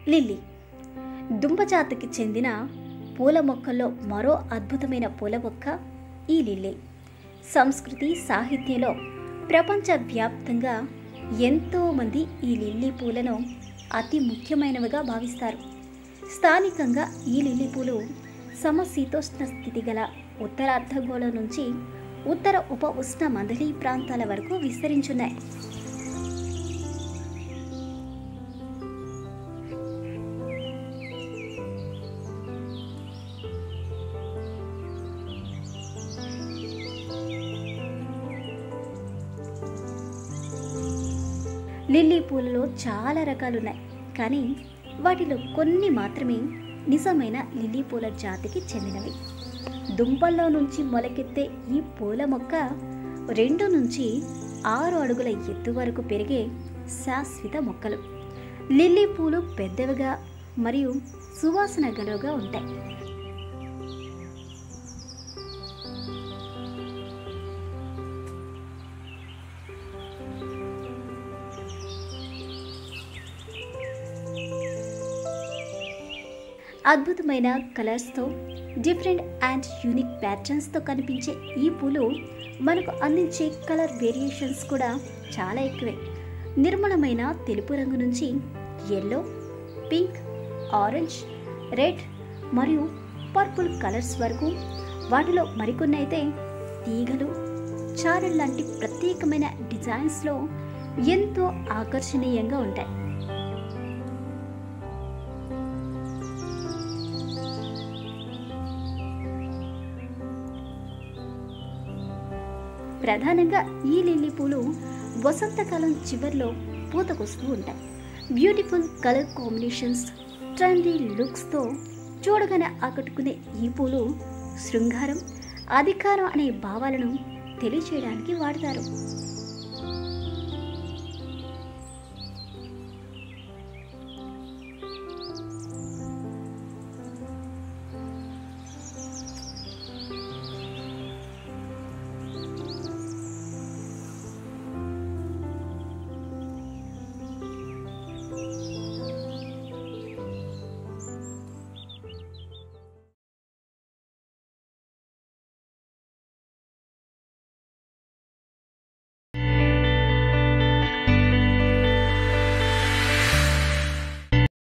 lily దుంపజాతికి చెందిన పూల మొక్కల్లో మరో అద్భుతమైన పూల మొక్క ఈ లిల్లీ సంస్కృతి సాహిత్యంలో ప్రపంచవ్యాప్తంగా ఎంతోమంది ఈ లిల్లీ పూలను అతి ముఖ్యమైనవిగా భావిస్తారు స్థానికంగా ఈ లిల్లీ పూలు సమశీతోష్ణ స్థితి గల ఉత్తర అర్ధగోళం నుంచి ఉత్తర ఉప ఉష్ణ మండలీ ప్రాంతాల వరకు విస్తరించున్నాయి లిల్లీ పూలలో చాలా రకాలున్నాయి కానీ వాటిలో కొన్ని మాత్రమే నిజమైన లిల్లీ పూల జాతికి చెందినవి దుంపల్లో నుంచి మొలకెత్తే ఈ పూల మొక్క రెండు నుంచి ఆరు అడుగుల ఎత్తు వరకు పెరిగే శాశ్వత మొక్కలు లిల్లీ పూలు పెద్దవిగా మరియు సువాసన గలవుగా ఉంటాయి అద్భుతమైన కలర్స్తో డిఫరెంట్ అండ్ యూనిక్ ప్యాటర్న్స్తో కనిపించే ఈ పూలు మనకు అందించే కలర్ వేరియేషన్స్ కూడా చాలా ఎక్కువే నిర్మలమైన తెలుపు రంగు నుంచి ఎల్లో పింక్ ఆరెంజ్ రెడ్ మరియు పర్పుల్ కలర్స్ వరకు వాటిలో మరికొన్ని అయితే తీగలు చారల్ లాంటి ప్రత్యేకమైన డిజైన్స్లో ఎంతో ఆకర్షణీయంగా ఉంటాయి ప్రధానంగా ఈ లిల్లీ పూలు వసంతకాలం చివరిలో పూతకొస్తూ ఉంటాయి బ్యూటిఫుల్ కలర్ కాంబినేషన్స్ ట్రెండీ లుక్స్తో చూడగానే ఆకట్టుకునే ఈ పూలు శృంగారం అధికారం అనే భావాలను తెలియచేయడానికి వాడతారు